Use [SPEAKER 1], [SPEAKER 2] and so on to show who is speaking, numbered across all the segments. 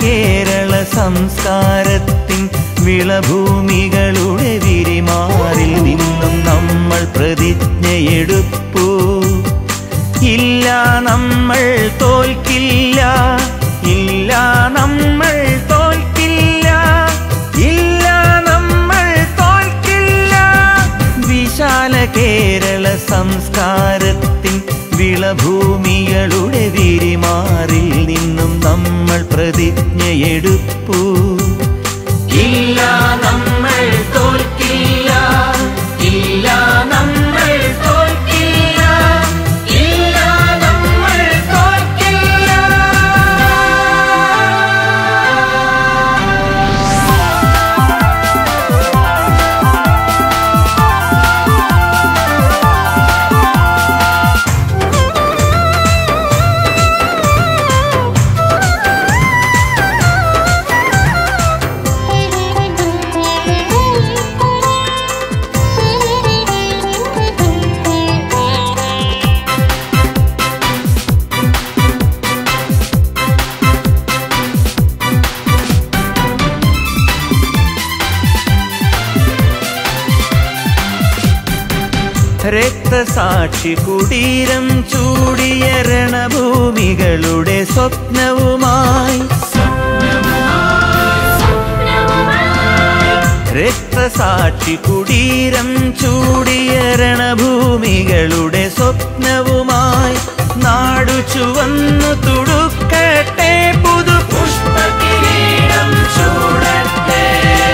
[SPEAKER 1] കേരള സംസ്കാരത്തിൻ വിളഭൂമികളുടെ വിരിമാറിൽ നിന്നും നമ്മൾ പ്രതിജ്ഞയെടുപ്പൂ ഇല്ല നമ്മൾ തോൽക്കില്ല ഇല്ല നമ്മൾ തോൽക്കില്ല ഇല്ല നമ്മൾ തോൽക്കില്ല വിശാല കേരള സംസ്കാരത്തിൻ വിളഭൂമികളുടെ വിരിമാറിൽ നിന്നും നമ്മൾ പ്രതിജ്ഞയെടുപ്പൂ ഇല്ല നമ്മൾ തോൽക്കില്ല ഇല്ല നമ്മൾ തോൽക്കില്ല ഇല്ല നമ്മൾ തോൽക്കില്ല രക്തസാക്ഷി കുടീരം ചൂടിയ രണഭൂമികളുടെ സ്വപ്നവുമായി രക്തസാക്ഷി കുടീരം ചൂടിയ രണഭൂമികളുടെ സ്വപ്നവുമായി നാടു ചുവന്നു തുടുക്കട്ടെ പുതു പുഷ്പകിരീടം ചൂടട്ടെ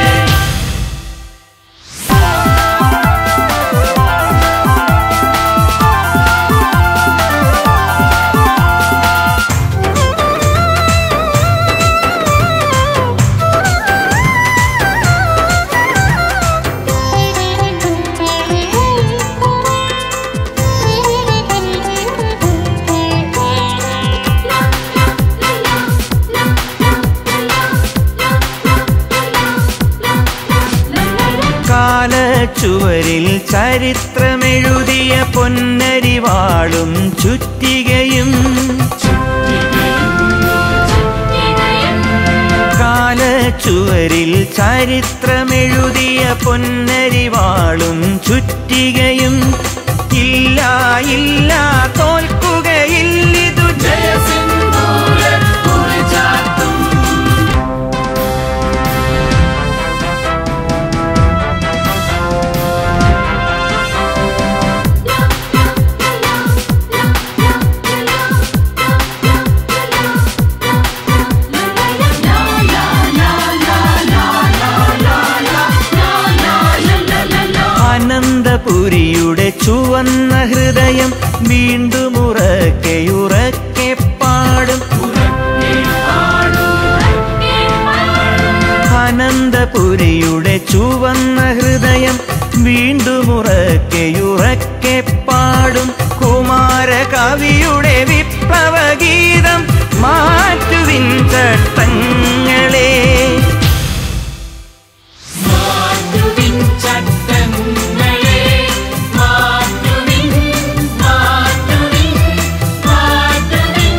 [SPEAKER 1] കാലച്ചുവരിൽ ചരിത്രമെഴുതിയ പൊന്നരിവാളും ചുറ്റികയും കാലച്ചുവരിൽ ചരിത്രമെഴുതിയ പൊന്നരിവാളും ചുറ്റികയും ഇല്ല ഇല്ല തോൽക്കുകയില്ലിതു ജയസിന്ദൂര കുറിച്ചാത്തും അനന്തപുരിയുടെ ചുവന്ന ഹൃദയം വീണ്ടും ഉറക്കെ ഉറക്കെ പാടും അനന്തപുരിയുടെ ചുവന്ന ഹൃദയം വീണ്ടും ഉറക്കെ ഉറക്കെ പാടും കുമാര കവിയുടെ വിപ്ലവഗീതം മാറ്റുവിൻ ചട്ടങ്ങളെ
[SPEAKER 2] മാറ്റുവിൻ ചട്ടങ്ങളെ മാറ്റുവിൻ മാറ്റുവിൻ മാറ്റുവിൻ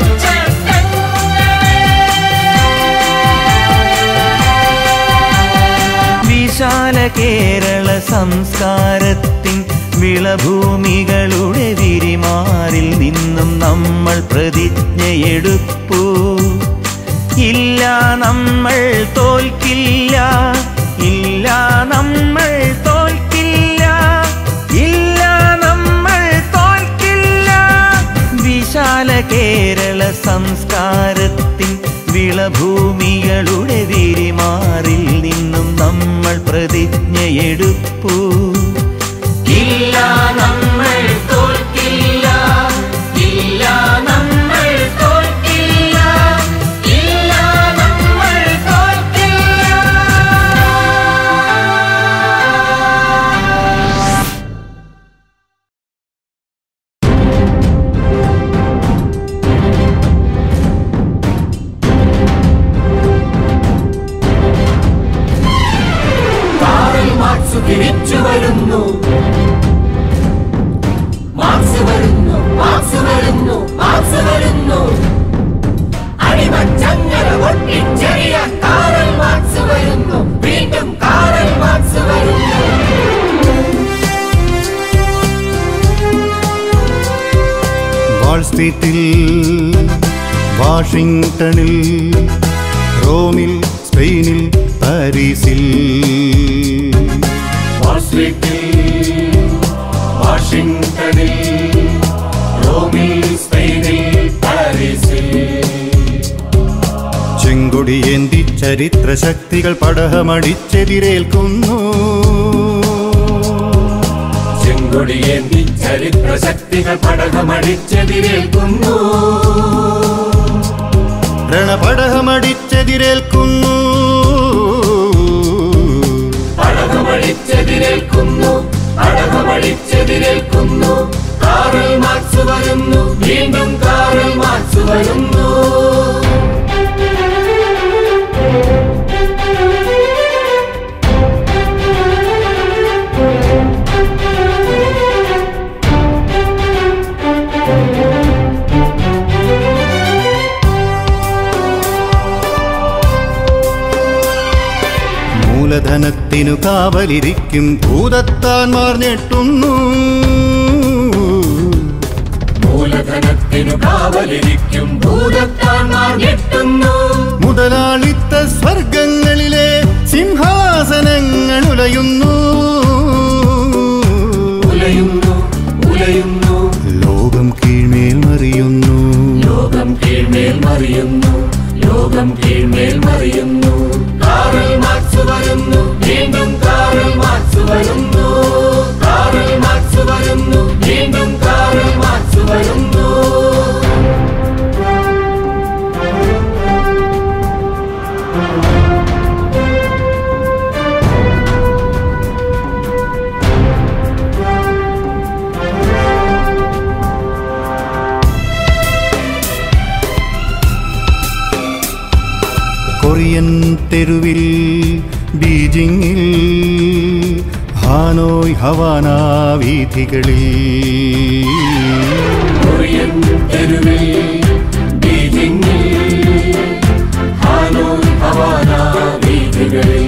[SPEAKER 2] ചട്ടങ്ങളെ
[SPEAKER 1] വിശാല കേരള സംസ്കാരത്തിൻ വിളഭൂമികളുടെ വിരിമാറിൽ നിന്നും നമ്മൾ പ്രതിജ്ഞയെടുപ്പൂ ഇല്ല നമ്മൾ തോൽക്കില്ല ഇല്ല നമ്മൾ തോൽക്കില്ല ഇല്ല നമ്മൾ തോൽക്കില്ല വിശാല കേരള സംസ്കാരത്തിൻ വിളഭൂമികളുടെ വിരിമാറിൽ നിന്നും നമ്മൾ പ്രതിജ്ഞയെടുപ്പൂ ഇല്ല നമ്മൾ തോൽക്കില്ല ഇല്ല നമ്മൾ തോൽക്കില്ല ഇല്ല നമ്മൾ തോൽക്കില്ല
[SPEAKER 2] കാറിൽ മാർക്സ് തിരിച്ചു വരുന്നു മാർക്സ് വരുന്നു മാർക്സ് വരുന്നു മാർക്സ് വരുന്നു അടിമച്ചങ്ങല ഒട്ടിച്ചെറി
[SPEAKER 3] സ്ട്രീറ്റിൽ വാഷിംഗ്ടണിൽ റോമിൽ സ്പെയിനിൽ പാരീസിൽ
[SPEAKER 2] വാൾസ്ട്രീറ്റിൽ വാഷിംഗ്ടണിൽ റോമിൽ സ്പെയിനിൽ പാരീസിൽ
[SPEAKER 3] ചെങ്കൊടിയേന്തി ചരിത്ര ശക്തികൾ പടഹമടിച്ചെതിരേൽക്കുന്നു
[SPEAKER 2] ചെങ്കൊടിയേന്തി ചരിത്ര ശക്തികൾ പടകമടിച്ചെതിരേൽക്കുന്നു
[SPEAKER 3] രണപടഹമടിച്ചെതിരേൽക്കുന്നു
[SPEAKER 2] പടകമടിച്ചെതിരേൽക്കുന്നു പടകമടിച്ചെതിരേൽക്കുന്നു കാറൽ മാർക്സ് വരുന്നു വീണ്ടും കാറൽ മാർക്സ് വരുന്നു
[SPEAKER 3] മൂലധനത്തിനു കാവലിരിക്കും ഭൂതത്താൻമാർ ഞെട്ടുന്നു
[SPEAKER 2] മൂലധനത്തിനു കാവലിരിക്കും ഭൂതത്താന്മാർ ഞെട്ടുന്നു
[SPEAKER 3] മുതലാളിത്ത സ്വർഗങ്ങളിലെ സിംഹാസനങ്ങൾ ഉലയുന്നു
[SPEAKER 2] ഉലയുന്നു ഉലയുന്നു
[SPEAKER 3] ലോകം കീഴ്മേൽ മറിയുന്നു
[SPEAKER 2] ലോകം കീഴ്മേൽ മറിയുന്നു ലോകം കീഴ്മേൽ മറിയുന്നു കാറൽ മാർക്സ് വരുന്നു വീണ്ടും കാറൽ മാർക്സ് വരുന്നു കാറൽ മാർക്സ് വരുന്നു വീണ്ടും കാറൽ മാർക്സ് വരുന്നു
[SPEAKER 3] കൊറിയൻ തെരുവിൽ ബീജിങ്ങിൽ ഹാനോയ് ഹവാന വീഥികളിൽ
[SPEAKER 2] കൊറിയൻ തെരുവിൽ ബീജിംഗിൽ ഹാനോയ് ഹവാന വീഥികളിൽ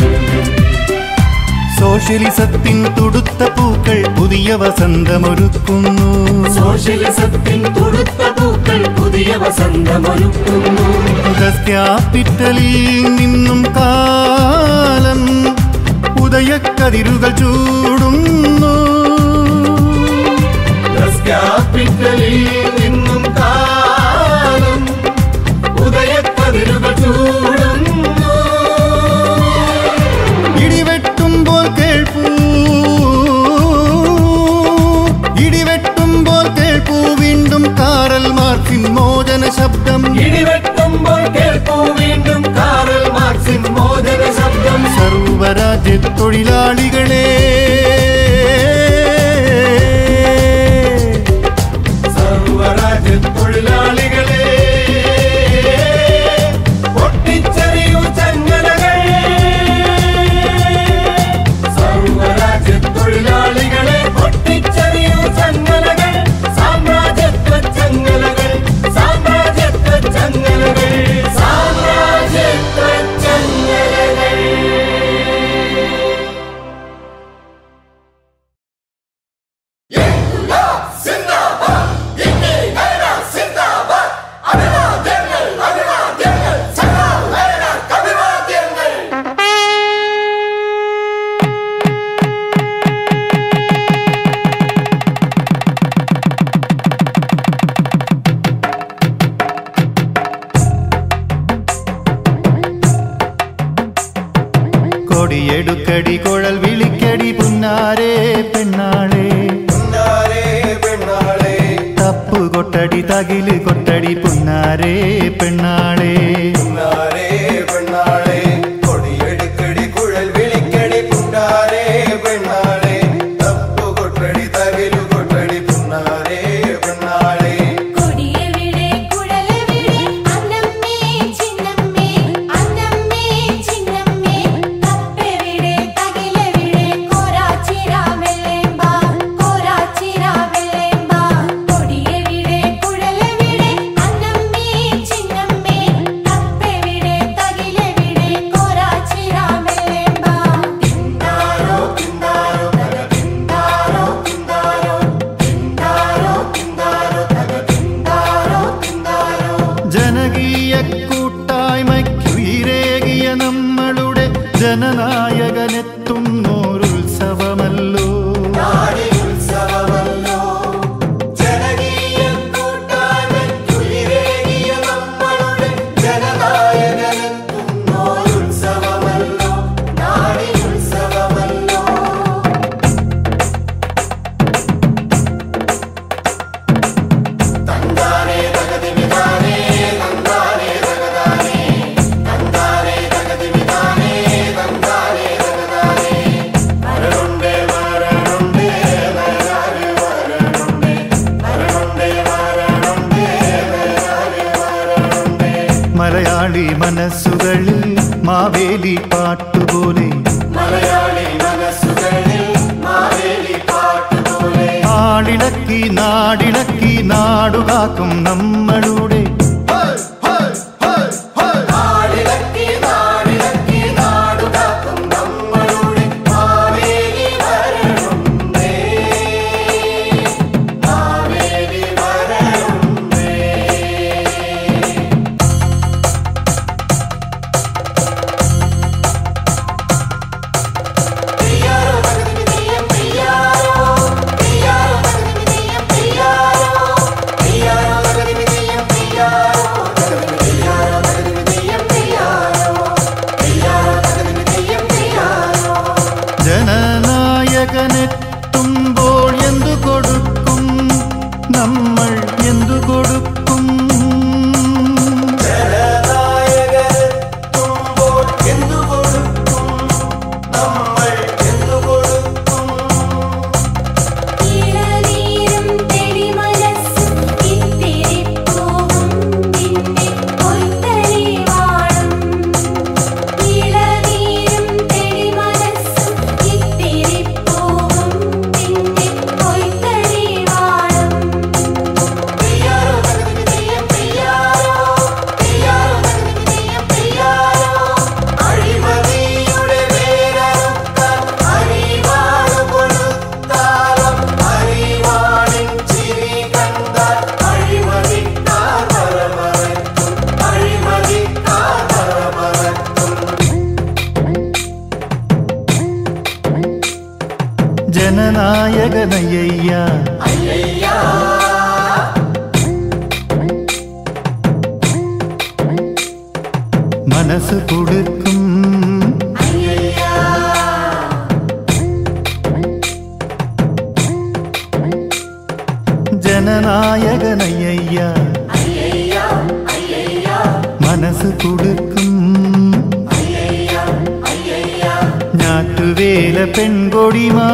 [SPEAKER 3] സോഷ്യലിസത്തിൻ തുടുത്ത പൂക്കൾ പുതിയ വസന്തമൊരുക്കുന്നു
[SPEAKER 2] സോഷ്യലിസത്തിൻ തുടുത്ത പൂക്കൾ പുതിയ വസന്തമൊരുക്കുന്നു
[SPEAKER 3] ക്യാപിറ്റലിൽ നിന്നും കാലം ഉദയക്കതിരുകൾ ചൂടുന്നു
[SPEAKER 2] ക്യാപിറ്റലിൽ നിന്നും കാലം ഉദയക്കതിരുകൾ ചൂടുന്നു
[SPEAKER 3] ഇടിവെട്ടുമ്പോൾ കേൾപ്പൂ ഇടിവെട്ടുമ്പോൾ കേൾപ്പൂ വീണ്ടും കാറൽ മാർക്കിൻ മോചന ശബ്ദം
[SPEAKER 2] ഇടിവെട്ടുമ്പോൾ കേൾക്കൂ വീണ്ടും കാറൽ മാർക്സിൻ മോചന ശബ്ദം
[SPEAKER 3] സർവരാജ്യ തൊഴിലാളികളെ
[SPEAKER 2] സർവരാജ്യ തൊഴിലാളികളെ പൊട്ടിച്ചെറിയൂ ചങ്ങലകൾ സർവരാജ്യ തൊഴിലാളികളെ പൊട്ടിച്ചെറിയൂ ചങ്ങലകൾ സാമ്രാജ്യത്വ ചങ്ങലകൾ സാമ്രാജ്യത്വ ചങ്ങലകൾ സാമ്രാജ്യത്വ ചങ്ങലകൾ
[SPEAKER 3] കൊടിയെടുക്കടി കുഴൽ വിളിക്കടി പുന്നാരേ പെണ്ണാളെ തപ്പു കൊട്ടടി തകില് കൊട്ടടി പുന്നാരേ പെണ്ണാളെ
[SPEAKER 4] പുന്നാരേ പെണ്ണാളെ കൊടിയെടുക്കടി കുഴൽ വിളിക്കടി പുന്നാരേ പെണ്ണാളെ തപ്പു കൊട്ടടി തകിലു കൊട്ടടി പുന്നാരേ പെണ്ണാളെ
[SPEAKER 5] കൊടിയെവിടെ കുഴലെവിടെ അന്നമ്മേ ചിന്നമ്മേ അന്നമ്മേ ചിന്നമ്മേ തപ്പെവിടെ തകിലെവിടെ കോരാച്ചിരാവെല്ലേമ്പാ കോരാച്ചിരാവെല്ലേമ്പാ കൊടിയെവിടെ കുഴലെവിടെ അന്നമ്മേ ചിന്നമ്മേ
[SPEAKER 3] ജനനായകനെത്തുന്നോരുത്സവമല്ലോ
[SPEAKER 4] നാടിനുത്സവമല്ലോ ജനകീയ കൂട്ടായ്മയ്ക്കുയിരേകിയ നമ്മളുടെ ജനനായകനെത്തുന്നോരുത്സവമല്ലോ നാടിനുത്സവമല്ലോ തന്താനേ തകതി വിധാനേ തന്താനേ തകതാനേ തന്താനേ തകതി വിധാനേ തന്താനേ തകതാനേ വരണുണ്ടേ വരണുണ്ടേ വരാറ് വരണുണ്ടേ വരണുണ്ടേ വരണുണ്ടേ വരാറ് വരണുണ്ടേ
[SPEAKER 3] മലയാളി മനസ്സുകളിൽ മാവേലി പാട്ടുപോലെ
[SPEAKER 4] മലയാളി മനസ്സുകളിൽ മാവേലി പാട്ടുപോലെ
[SPEAKER 3] ആടിളക്കി നാടിളക്കി നാടുകാക്കും നമ്മളുടെ
[SPEAKER 4] നാടിളക്കി നാടിളക്കി നാടുകാക്കും നമ്മളുടെ മാവേലി വരണുണ്ടേ മാവേലി വരണുണ്ടേ പ്രിയാരോ തകതി വിധിയം പ്രിയാരോ പ്രിയാരോ തകതി വിധിയം പ്രിയാരോ പ്രിയാരോ തകതി വിധിയം പ്രിയാരോ തകതി വിധിയാരോ തകതി വിധിയം പ്രിയാരോ പ്രിയാരോ തകതി വിധിയം പ്രിയാരോ
[SPEAKER 3] ജനനായകനെത്തുമ്പോൾ എന്തു കൊടുക്കും നമ്മൾ എന്തു കൊടുക്കും
[SPEAKER 4] ജനനായകരെത്തുമ്പോൾ എന്തു കൊടുക്കും നമ്മൾ എന്തു കൊടുക്കും
[SPEAKER 5] ഇളനീരും തെളിമനസ്സും ഇത്തിരി പൂവും നിന്നെ പൊയ്ത്തലിവാളും ഇളനീരും തെളിമനസ്സും ഇത്തിരി പൂവും നിന്നെ പൊയ്ത്തലിവാളും
[SPEAKER 4] പ്രിയാരോ തകതി വിധിയം പ്രിയാരോ പ്രിയാരോ തകതി വിധിയം പ്രിയാരോ അഴിമതിയുടെ വേരറുക്കാൻ അരിവാള് കൊടുത്താലും അരിവാളിൻ ചിരി കണ്ടാൽ അഴിമതിക്കാർ മറമറക്കും അഴിമതിക്കാർ മറമറക്കും
[SPEAKER 3] ജനനായകനയ്യ
[SPEAKER 4] അയ്യയ്യാ
[SPEAKER 3] മനസ്സ് കൊടുക്കും
[SPEAKER 5] അയ്യയ്യാ
[SPEAKER 3] ജനനായകനയ്യ
[SPEAKER 4] അയ്യയ്യാ അയ്യയ്യാ
[SPEAKER 3] മനസ്സ് കൊടുക്കും
[SPEAKER 4] അയ്യയ്യാ അയ്യയ്യാ
[SPEAKER 3] ഞാറ്റുവേല പെൺകൊടിമാ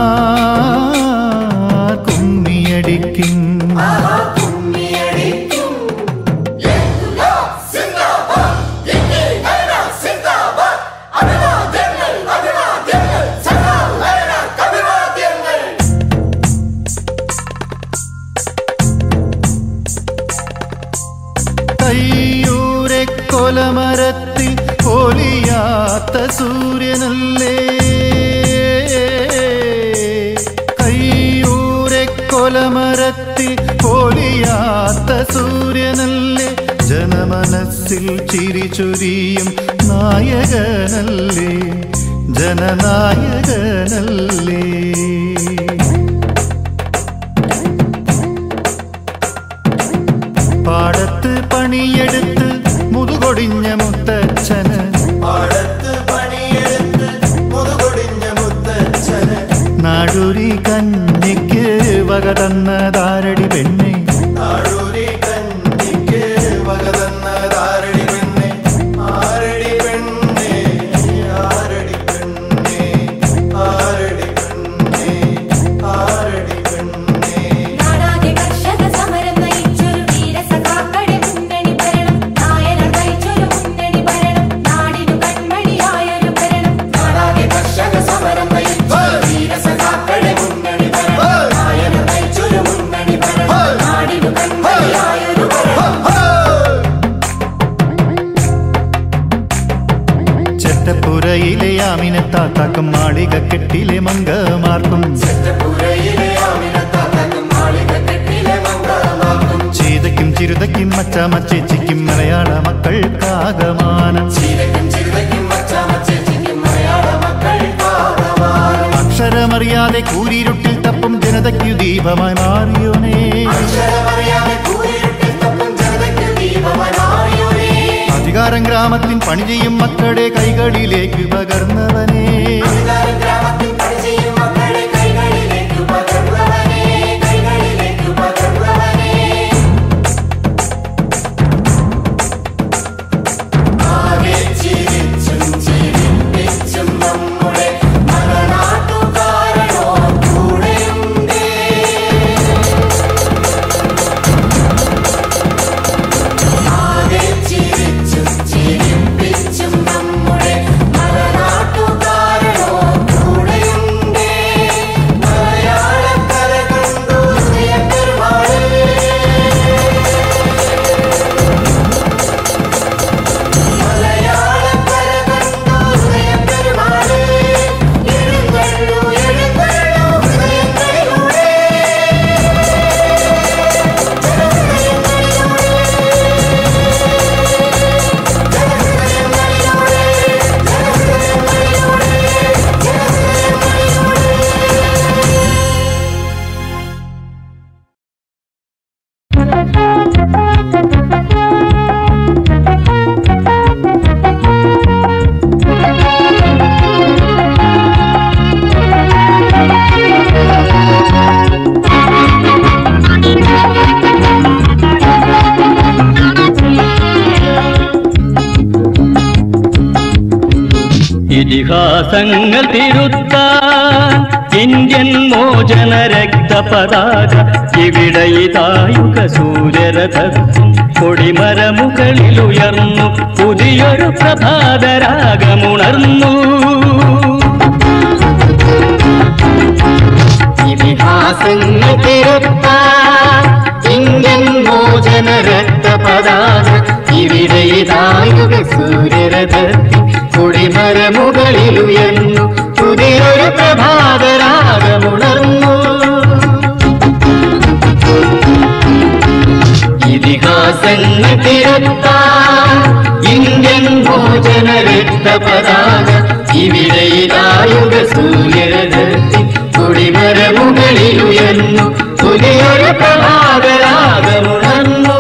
[SPEAKER 3] കുമ്മിയടിക്കും
[SPEAKER 4] ആഹാ കുമ്മിയടിക്കും യെല്ലോ സിന്ദാബാദ് യെല്ലേ നയന സിന്ദാബാദ് അഭിവാദ്യങ്ങൾ അഭിവാദ്യങ്ങൾ സദാ നയന അഭിവാദ്യങ്ങൾ
[SPEAKER 3] കയ്യൂരെ കൊലമരത്തിൽ പൊലിയാത്ത സൂര്യനല്ലേ കയ്യൂരെ കൊലമരത്തിൽ പൊലിയാത്ത സൂര്യനല്ലേ ജനമനസ്സിൽ ചിരി ചൊരിയും നായകനല്ലേ ജനനായകനല്ലേ പാടത്ത് പണിയെടുത്ത് മുതുകൊടിഞ്ഞ മുത്തച്ഛന്
[SPEAKER 4] പാടത്ത് പണിയെടുത്ത് മുതുകൊടിഞ്ഞ മുത്തച്ഛന്
[SPEAKER 3] നാടൂരി കഞ്ഞിക്ക് വക തന്നതാരടി പെണ്ണെ
[SPEAKER 4] നാടൂരി കഞ്ഞിക്ക് വക തന്നതാരടി പെണ്ണെ ആരടി പെണ്ണെ ആരടി പെണ്ണെ ആരടി പെണ്ണെ ആരടി പെണ്ണെ
[SPEAKER 5] നാടാകെ കർഷക സമരം നയിച്ചൊരു വീരസഖാക്കളെ മുന്നണി ഭരണം നായനാർ നയിച്ചൊരു മുന്നണി ഭരണം നാടിനു കൺമണിയായൊരു ഭരണം
[SPEAKER 4] നാടാകെ കർഷക സമരം നയിച്ചൊരു വീരസഖാക്കളെ മുന്നണി ഭരണം നായനാർ നയിച്ചൊരു മുന്നണി ഭരണം
[SPEAKER 5] നാടിനു കൺമണിയായൊരു ഭരണം
[SPEAKER 3] ചെറ്റപ്പുരയിലെ ആമിനത്താത്താക്കും മാളിക കെട്ടിലെ മങ്കമാർക്കും
[SPEAKER 4] ചെറ്റപ്പുരയിലെ ആമിനത്താത്തക്കും മാളികക്കെട്ടിലെ മംഗളമാക്കും
[SPEAKER 3] ചീതയ്ക്കും ചിരുതയ്ക്കും മച്ചാമച്ചേച്ചിക്കും മലയാള മക്കൾക്കാകമാനം
[SPEAKER 4] ചീരക്കും ചിരുതയ്ക്കും മച്ചാമച്ചേച്ചിക്കും
[SPEAKER 3] അക്ഷരമറിയാതെ കൂരിരുട്ടിൽ തപ്പും ജനതയ്ക്കു ദീപമായി മാറിയോനേ
[SPEAKER 4] അക്ഷരമറിയാതെ കൂരിരുട്ടിൽ തപ്പും ജനതയ്ക്ക് ദീപമായി മാറിയോനേ.
[SPEAKER 3] അധികാരം ഗ്രാമത്തിൻ പണി ചെയ്യും മക്കളുടെ കൈകളിലേക്ക് പകർന്നവനേ
[SPEAKER 4] അധികാരം ഗ്രാമത്തിൽ പണി ചെയ്യും മക്കളെ കൈകളിലേക്ക് പകർന്നവനേ, കൈകളിലേക്ക് പകർന്നവനേ. ആകെ ചിരിച്ചും ചിരിപ്പിച്ചും നമ്മുടെ മലനാട്ടുകാരനോ കൂടെയുണ്ടേ ആകെ ചിരിച്ചും ചിരിപ്പിച്ചും നമ്മുടെ മലനാട്ടുകാരനോ കൂടെയുണ്ടേ മലയാളക്കര കണ്ടു ശ്രീയപ്പെരുമാളേ മലയാളക്കര കണ്ടു ശ്രീയപ്പെരുമാളേ എഴുന്നള്ളൂ എഴുന്നള്ളൂ ഹൃദയങ്ങളിലൂടെ
[SPEAKER 6] ഇതിഹാസങ്ങൾ തിരുത്താൻ ഇന്ത്യൻ മോചന രക്തപതാക ഇവിടെ ഇതായുക സൂര്യരഥത്തിൻ കൊടിമരമുകളിൽ ഉയർന്നു പുതിയൊരു പ്രഭാതരാഗമുണർന്നു
[SPEAKER 7] ഇതിഹാസങ്ങൾ തിരുത്താൻ ഇന്ത്യൻ മോചന രക്തപതാക ഇവിടെ ഇതായുക സൂര്യരഥത്തിൽ കൊടിമരമുകളിൽ ഉയർന്നു പുതിയൊരു പ്രഭാതരാഗമുണർന്നു ഇതിഹാസങ്ങൾ തിരുത്താൻ ഇന്ത്യൻ മോചന രക്തപതാക ഇവിടെ ഇതായുക സൂര്യരഥത്തിൽ കൊടിമരമുകളിൽ ഉയർന്നു പുതിയൊരു പ്രഭാതരാഗമുണർന്നു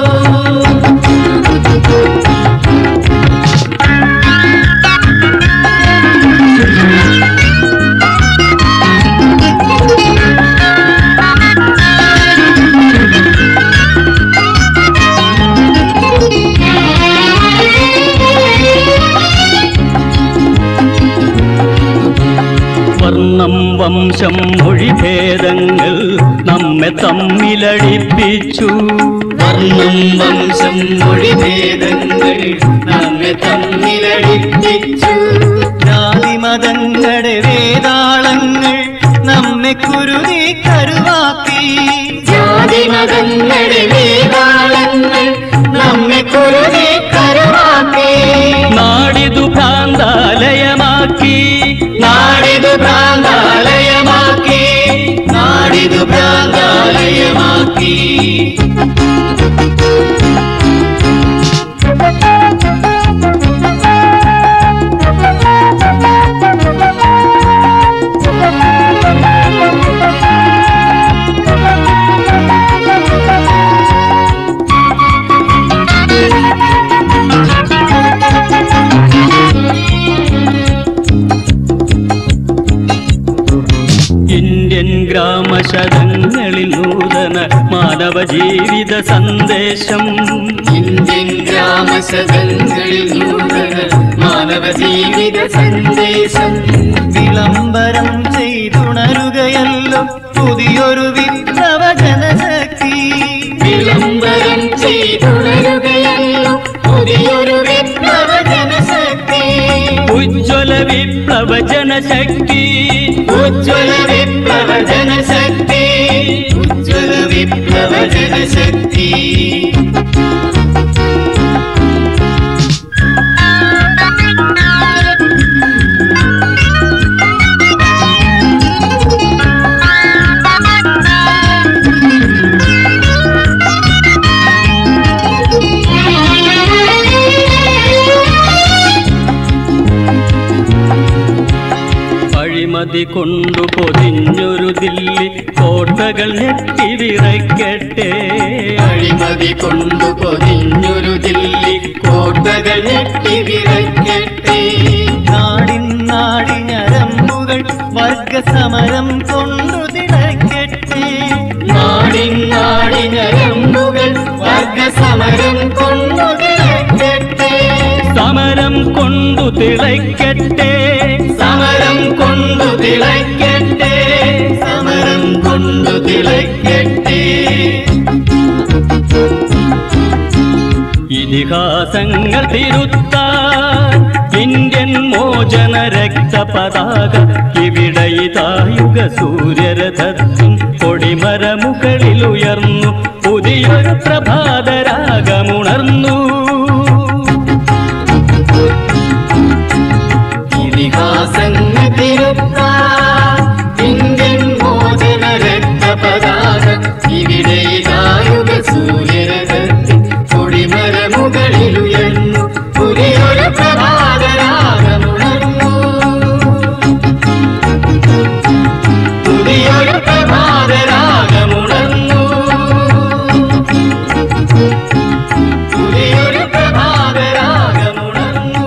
[SPEAKER 6] വർണ്ണം വംശം മൊഴിഭേദങ്ങൾ നമ്മെ തമ്മിലടിപ്പിച്ചു
[SPEAKER 7] വർണ്ണം വംശം മൊഴിഭേദങ്ങൾ നമ്മെ തമ്മിലടിപ്പിച്ചു
[SPEAKER 6] ജാതിമതങ്ങളുടെ വേതാളങ്ങൾ നമ്മെ കുരുതി കരുവാക്കി
[SPEAKER 7] ജാതിമതങ്ങളുടെ വേതാളങ്ങൾ നമ്മെ കുരുതി കരുവാക്കി
[SPEAKER 6] നാടിതു ഭ്രാന്താലയമാക്കി
[SPEAKER 7] നാടിതു ഭ്രാന്താലയമാക്കി നാടിതു ഭ്രാന്താലയമാക്കി
[SPEAKER 6] ഇന്ത്യൻ ഗ്രാമശതങ്ങളിൽ നൂതന മാനവ ജീവിത സന്ദേശം
[SPEAKER 7] ഇന്ത്യൻ ഗ്രാമസദങ്ങളിൽ നൂതന മാനവ ജീവിത സന്ദേശം
[SPEAKER 6] വിളംബരം ചെയ്തുണരുകയല്ലോ പുതിയൊരു വിപ്ലവ ജനശക്തി
[SPEAKER 7] വിളംബരം ചെയ്തുണരുകയല്ലോ പുതിയൊരു വിപ്ലവ ജനശക്തി
[SPEAKER 6] ഉജ്ജ്വല വിപ്ലവ ജനശക്തി
[SPEAKER 7] ഉജ്ജ്വല വിപ്ലവ ജനശക്തി ഉജ്ജ്വല വിപ്ലവ ജനശക്തി
[SPEAKER 6] അഴിമതി കൊണ്ടു പൊതിഞ്ഞൊരു ദില്ലി കോട്ടകൾ ഞെട്ടി വിറയ്ക്കട്ടെ
[SPEAKER 7] അഴിമതി കൊണ്ടു പൊതിഞ്ഞൊരു ദില്ലി കോട്ടകൾ ഞെട്ടി വിറയ്ക്കട്ടെ
[SPEAKER 6] നാടിൻ നാടി ഞരമ്പുകൾ വർഗസമരം കൊണ്ടു തിളയ്ക്കട്ടെ
[SPEAKER 7] നാടിൻ നാടിനരമ്പുകൾ വർഗസമരം കൊണ്ടു തിളക്കട്ടെ
[SPEAKER 6] സമരം കൊണ്ടു തിളയ്ക്കട്ടെ
[SPEAKER 7] സമരം കൊണ്ടു തിളക്കട്ടെ സമരം കൊണ്ടു തിളക്കട്ടെ
[SPEAKER 6] ഇതിഹാസങ്ങൾ തിരുത്താൻ ഇന്ത്യൻ മോചന രക്തപതാക ഇവിടെ ഇതായുഗ സൂര്യരഥത്തിൻ കൊടിമരമുകളിൽ ഉയർന്നു പുതിയൊരു പ്രഭാതരാഗമുണർന്നു
[SPEAKER 7] ഇതിഹാസങ്ങൾ തിരുത്താൻ ഇന്ത്യൻ മോചന രക്തപതാക ഇവിടെ ഇതായുഗ സൂര്യരഥത്തിൽ കൊടിമരമുകളിൽ ഉയർന്നു പുതിയൊരു പ്രഭാതരാഗമുണർന്നു പുതിയൊരു പ്രഭാതരാഗമുണർന്നു പുതിയൊരു പ്രഭാതരാഗമുണർന്നു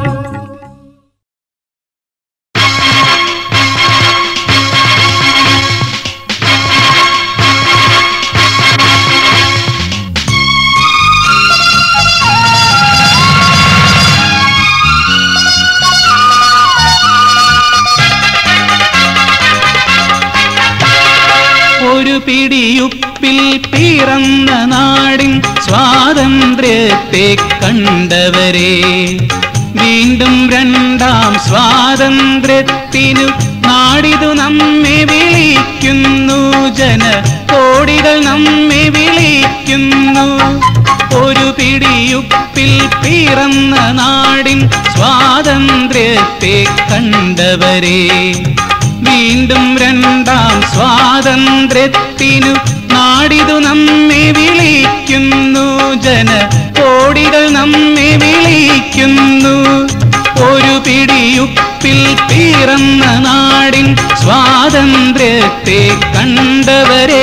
[SPEAKER 8] ഒരു പിടിയുപ്പിൽ പിറന്ന നാടിൻ സ്വാതന്ത്ര്യത്തെ കണ്ടവരെ വീണ്ടും രണ്ടാം സ്വാതന്ത്ര്യത്തിനു നാടിതു നമ്മെ വിളിക്കുന്നു ജന കോടികൾ നമ്മെ വിളിക്കുന്നു ഒരു പിടിയുപ്പിൽ പിറന്ന നാടിൻ സ്വാതന്ത്ര്യത്തെ കണ്ടവരെ വീണ്ടും രണ്ടാം സ്വാതന്ത്ര്യത്തിനു നാടിതു നമ്മെ വിളിക്കുന്നു ജന കോടികൾ നമ്മെ വിളിക്കുന്നു ഒരു പിടിയുപ്പിൽ പിറന്ന നാടിൻ സ്വാതന്ത്ര്യത്തെ കണ്ടവരെ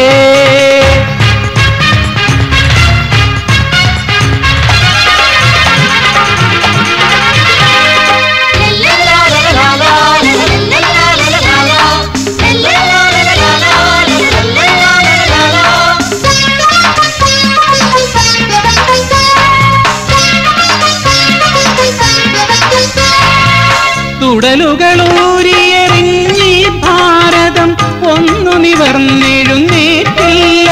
[SPEAKER 8] തുടലുകളൂരിയെറിഞ്ഞി ഭാരതം ഒന്നു നിവർന്നെഴുന്നേറ്റില്ല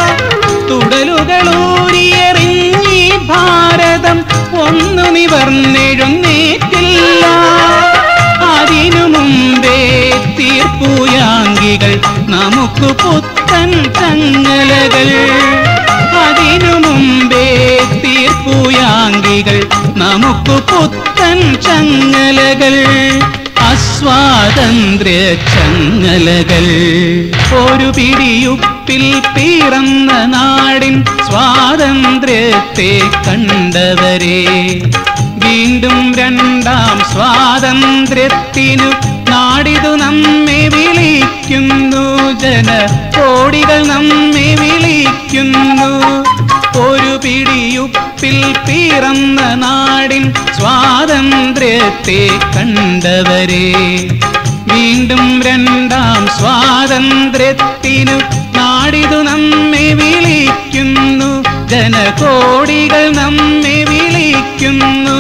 [SPEAKER 8] തുടലുകളൂരിയെറിഞ്ഞി ഭാരതം ഒന്നു നിവർന്നെഴുന്നേറ്റില്ല അതിനു മുമ്പേ തീർപ്പുയാങ്കികൾ നമുക്ക് പുത്തൻ ചങ്ങലകൾ അതിനു മുമ്പേ തീർപ്പുയാങ്കികൾ നമുക്ക് പുത്തൻ ചങ്ങലകൾ അസ്വാതന്ത്ര്യ ചങ്ങലകൾ ഒരു പിടിയുപ്പിൽ പിറന്ന നാടിൻ സ്വാതന്ത്ര്യത്തെ കണ്ടവരെ വീണ്ടും രണ്ടാം സ്വാതന്ത്ര്യത്തിനു നാടിതു നമ്മെ വിളിക്കുന്നു ജന കോടികൾ നമ്മെ വിളിക്കുന്നു ഒരു പിടിയുപ്പിൽ പിറന്ന നാടിൻ സ്വാതന്ത്ര്യത്തെ കണ്ടവരെ വീണ്ടും രണ്ടാം സ്വാതന്ത്ര്യത്തിനു നാടിതു നമ്മെ വിളിക്കുന്നു ജനകോടികൾ നമ്മെ വിളിക്കുന്നു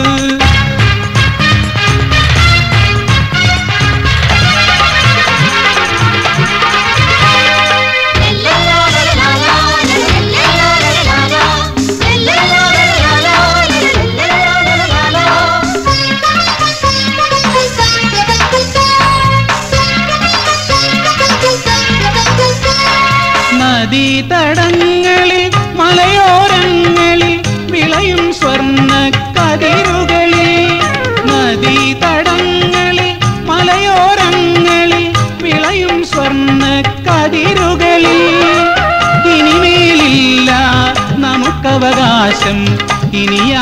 [SPEAKER 8] നദീതടങ്ങളിൽ മലയോരങ്ങളിൽ വിളയും സ്വർണ്ണ കതിരുകളിൽ നദീതടങ്ങളിൽ മലയോരങ്ങളിൽ വിളയും സ്വർണ്ണ കതിരുകളിൽ ഇനിമേലില്ല നമുക്കവകാശം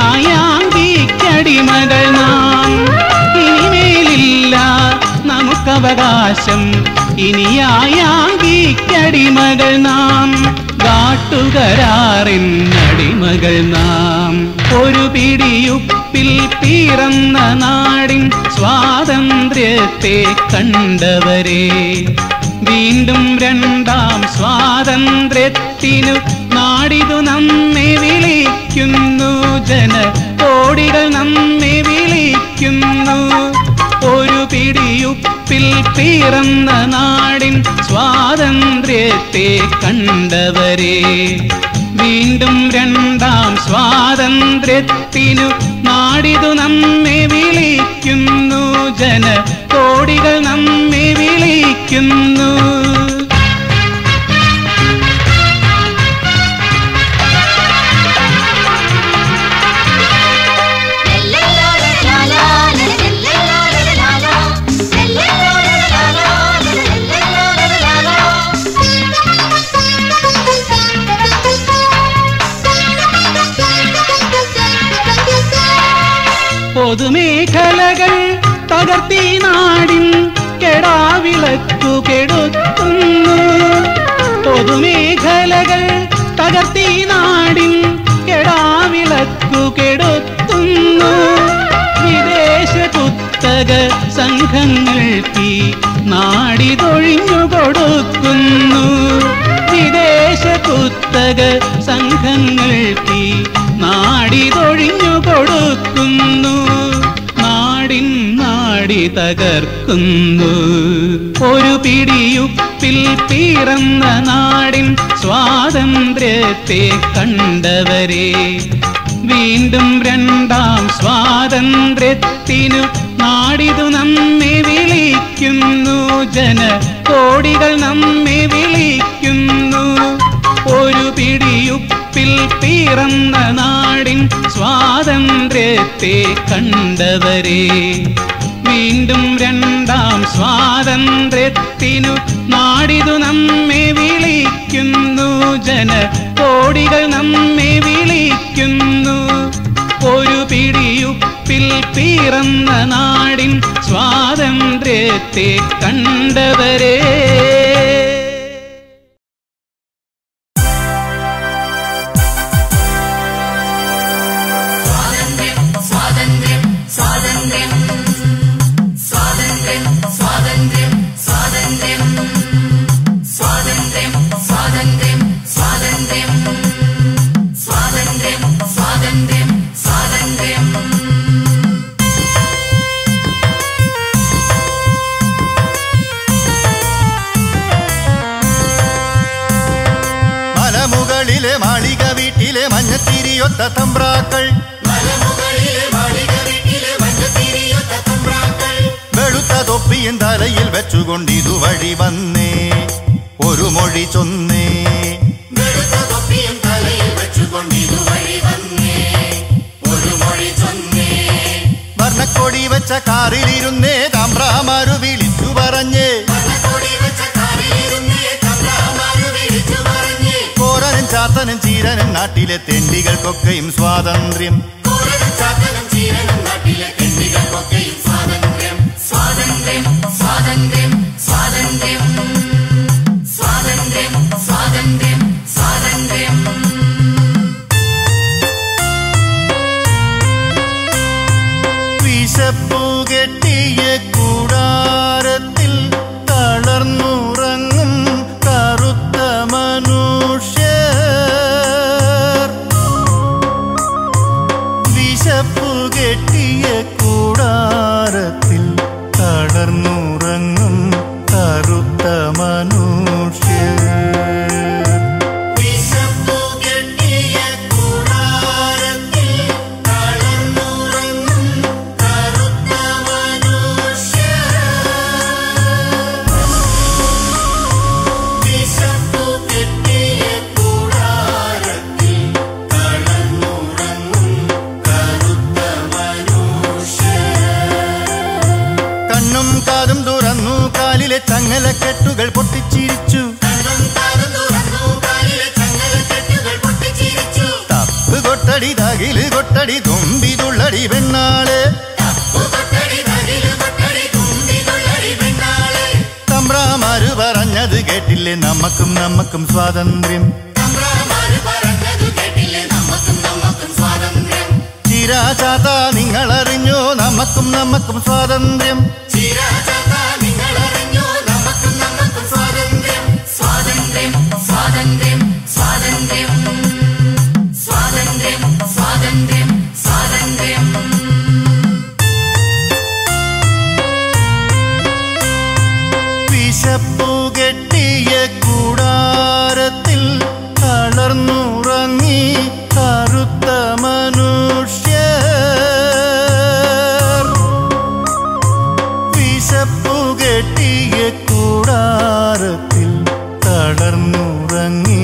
[SPEAKER 8] ഇനിയായാങ്കിക്കടിമകൾ നാം ഇനിമേലില്ല നമുക്കവകാശം അവകാശം ഇനിയായാങ്കിക്കടിമകൾ നാം കാട്ടുകരാറിനടിമകൾ നാം ഒരു പിടിയുപ്പിൽ പിറന്ന നാടിൻ സ്വാതന്ത്ര്യത്തെ കണ്ടവരെ വീണ്ടും രണ്ടാം സ്വാതന്ത്ര്യത്തിനു നാടിതു നമ്മെ വിളിക്കുന്നു ജന കോടികൾ നമ്മെ വിളിക്കുന്നു ഒരു പിടിയുപ്പിൽ പിറന്ന നാടിൻ സ്വാതന്ത്ര്യത്തെ കണ്ടവരെ വീണ്ടും രണ്ടാം സ്വാതന്ത്ര്യത്തിനു നാടിതു നമ്മെ വിളിക്കുന്നു ജന കോടികൾ നമ്മെ വിളിക്കുന്നു പൊതുമേഖലകൾ തകർത്തി നാടിൻ കെടാവിളക്കു കെടുത്തുന്നു പൊതുമേഖലകൾ തകർത്തി നാടിൻ കെടാവിളക്കു കെടുത്തുന്നു വിദേശ കുത്തക സംഘങ്ങൾക്ക് നാടിതൊഴിഞ്ഞു കൊടുക്കുന്നു വിദേശ കുത്തക സംഘങ്ങൾക്ക് നാടിതൊഴിഞ്ഞു കൊടുക്കുന്നു നാടിൻ നാടി തകർക്കുന്നു ഒരു പിടിയുപ്പിൽ പിറന്ന നാടിൻ സ്വാതന്ത്ര്യത്തെ കണ്ടവരെ വീണ്ടും രണ്ടാം സ്വാതന്ത്ര്യത്തിനു നാടിതു നമ്മെ വിളിക്കുന്നു ജന കോടികൾ നമ്മെ വിളിക്കുന്നു ഒരു പിടിയുപ്പിൽ പിറന്ന നാടിൻ സ്വാതന്ത്ര്യത്തെ കണ്ടവരെ വീണ്ടും രണ്ടാം സ്വാതന്ത്ര്യത്തിനു നാടിതു നമ്മെ വിളിക്കുന്നു ജന കോടികൾ നമ്മെ വിളിക്കുന്നു ഒരു പിടിയുപ്പിൽ പിറന്ന നാടിൻ സ്വാതന്ത്ര്യത്തെ കണ്ടവരെ
[SPEAKER 3] മലമുകളിലെ മാളിക വീട്ടിലെ മഞ്ഞത്തിരിയൊത്ത തമ്പ്രാക്കൾ വെളുത്ത തൊപ്പിയും തലയിൽ വെച്ചുകൊണ്ട് ഇതുവഴി വന്നേ ഒരു മൊഴി ചൊന്നേ വർണ്ണക്കൊടി വെച്ച കാറിലിരുന്നേ തമ്പ്രാമാരു വിളിച്ചു പറഞ്ഞേ കോരനും ചാത്തനും ചീരനും നാട്ടിലെ തെണ്ടികൾക്കൊക്കെയും സ്വാതന്ത്ര്യം വിശപ്പു കെട്ടിയ കൂടാരത്തിൽ തളർന്നുറങ്ങും കറുത്ത മനുഷ്യർ വിശപ്പു കെട്ടിയ കൂടാരത്തിൽ തളർന്നുറങ്ങും കറുത്ത മനുഷ്യർ വിശപ്പു കെട്ടിയ കൂടാരത്തിൽ തളർന്നുറങ്ങും കറുത്ത മനുഷ്യർ വിശപ്പു കെട്ടിയ കൂടാരത്തിൽ തളർന്നുറങ്ങും കറുത്ത മനുഷ്യർ കണ്ണും കാതും തുറന്നു കാലിലെ ചങ്ങലക്കെട്ടുകൾ പൊട്ടിച്ചിരിച്ചു തപ്പ് കൊട്ടടി തകില് കൊട്ടടി തുമ്പി തുള്ളടി പെണ്ണാള് നമുക്കും നമുക്കും സ്വാതന്ത്ര്യം
[SPEAKER 4] തമ്പ്രാമാര് പറഞ്ഞതു കേട്ടില്ലേ നമുക്കും നമുക്കും സ്വാതന്ത്ര്യം
[SPEAKER 3] ചിരാചാത നിങ്ങൾ അറിഞ്ഞോ നമുക്കും നമുക്കും സ്വാതന്ത്ര്യം
[SPEAKER 4] ചിരാചാത നിങ്ങൾ അറിഞ്ഞോ നമുക്കും നമുക്കും സ്വാതന്ത്ര്യം സ്വാതന്ത്ര്യം സ്വാതന്ത്ര്യം സ്വാതന്ത്ര്യം സ്വാതന്ത്ര്യം സ്വാതന്ത്ര്യം സ്വാതന്ത്ര്യം
[SPEAKER 3] വിശപ്പു കെട്ടിയ കൂടാരത്തിൽ തളർന്നുറങ്ങി കറുത്ത മനുഷ്യർ വിശപ്പു കെട്ടിയ കൂടാരത്തിൽ തളർന്നുറങ്ങി